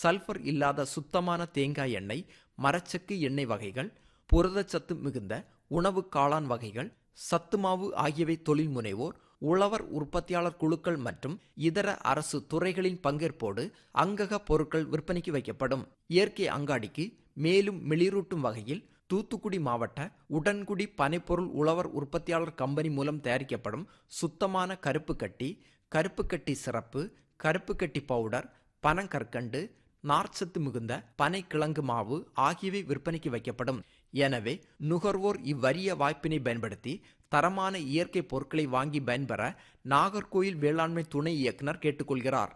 sulphur இல்லாத சுத்தமான தேங்காய் எண்ணெய் மரச்சக்கு எண்ணெய் வகைகள் புரதச்சத்து மிகுந்த உணவு காளான் வகைகள் சத்துமாவு ஆகியவை தொழில் முனைவோர் உழவர் உற்பத்தியாளர் குழுக்கள் மற்றும் இதர அரசு துறைகளின் பங்கேற்போடு அங்கக பொருட்கள் விற்பனைக்கு வைக்கப்படும் இயற்கை அங்காடிக்கு மேலும் மிளிரூட்டும் வகையில் தூத்துக்குடி மாவட்ட உடன்குடி பனைப்பொருள் உழவர் உற்பத்தியாளர் கம்பெனி மூலம் தயாரிக்கப்படும் சுத்தமான கருப்பு கட்டி கருப்பு கட்டி சிறப்பு கருப்பு கட்டி பவுடர் பனங்கற்கண்டு நார்ச்சத்து மிகுந்த பனைக்கிழங்கு மாவு ஆகியவை விற்பனைக்கு வைக்கப்படும் எனவே நுகர்வோர் இவ்வரிய வாய்ப்பினை பயன்படுத்தி தரமான இயற்கை பொருட்களை வாங்கி பயன்பெற நாகர்கோயில் வேளாண்மை துணை இயக்குனர் கேட்டுக்கொள்கிறார்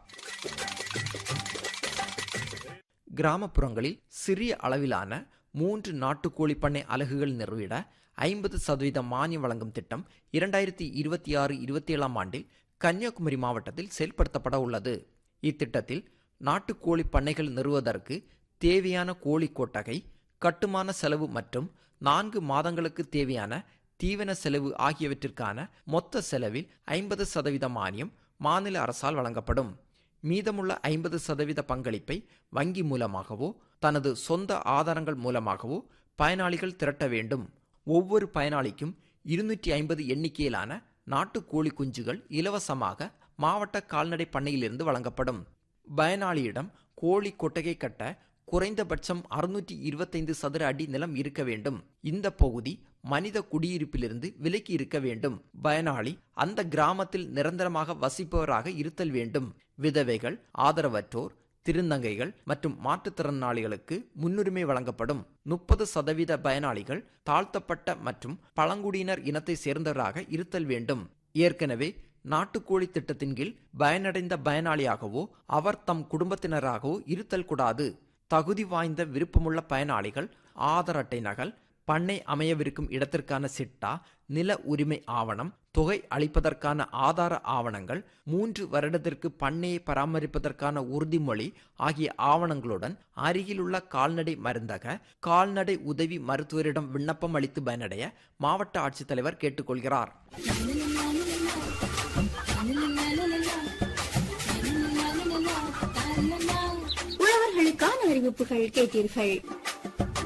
கிராமப்புறங்களில் சிறிய அளவிலான மூன்று நாட்டுக்கோழி பண்ணை அலகுகள் நிறுவிட ஐம்பது சதவீத மானியம் வழங்கும் திட்டம் இரண்டாயிரத்தி இருபத்தி ஆறு இருபத்தி ஏழாம் ஆண்டில் கன்னியாகுமரி மாவட்டத்தில் செயல்படுத்தப்பட உள்ளது இத்திட்டத்தில் நாட்டுக்கோழி பண்ணைகள் நிறுவுவதற்கு தேவையான கோழி கொட்டகை கட்டுமான செலவு மற்றும் நான்கு மாதங்களுக்கு தேவையான தீவன செலவு ஆகியவற்றிற்கான மொத்த செலவில் ஐம்பது சதவீத மானியம் மாநில அரசால் வழங்கப்படும் மீதமுள்ள ஐம்பது சதவீத பங்களிப்பை வங்கி மூலமாகவோ தனது சொந்த ஆதாரங்கள் மூலமாகவோ பயனாளிகள் திரட்ட வேண்டும் ஒவ்வொரு பயனாளிக்கும் இருநூற்றி ஐம்பது எண்ணிக்கையிலான நாட்டுக்கோழி குஞ்சுகள் இலவசமாக மாவட்ட கால்நடை பண்ணையிலிருந்து வழங்கப்படும் பயனாளியிடம் கோழி கொட்டகை கட்ட குறைந்தபட்சம் அறுநூற்றி இருபத்தைந்து சதுர அடி நிலம் இருக்க வேண்டும் இந்த பகுதி மனித குடியிருப்பிலிருந்து விலக்கி இருக்க வேண்டும் பயனாளி அந்த கிராமத்தில் நிரந்தரமாக வசிப்பவராக இருத்தல் வேண்டும் விதவைகள் ஆதரவற்றோர் திருநங்கைகள் மற்றும் மாற்றுத்திறனாளிகளுக்கு முன்னுரிமை வழங்கப்படும் முப்பது சதவீத பயனாளிகள் தாழ்த்தப்பட்ட மற்றும் பழங்குடியினர் இனத்தை சேர்ந்தவராக இருத்தல் வேண்டும் ஏற்கனவே நாட்டுக்கோழி திட்டத்தின் கீழ் பயனடைந்த பயனாளியாகவோ அவர் தம் குடும்பத்தினராகவோ இருத்தல் கூடாது தகுதி வாய்ந்த விருப்பமுள்ள பயனாளிகள் ஆதார் அட்டை நகல் பண்ணை அமையவிருக்கும் இடத்திற்கான சிட்டா நில உரிமை ஆவணம் தொகை அளிப்பதற்கான ஆதார ஆவணங்கள் மூன்று வருடத்திற்கு பண்ணையை பராமரிப்பதற்கான உறுதிமொழி ஆகிய ஆவணங்களுடன் அருகிலுள்ள கால்நடை மருந்தக கால்நடை உதவி மருத்துவரிடம் விண்ணப்பம் அளித்து பயனடைய மாவட்ட ஆட்சித்தலைவர் கேட்டுக்கொள்கிறார் உழவர்களுக்கான அறிவிப்புகள் கேட்டீர்கள்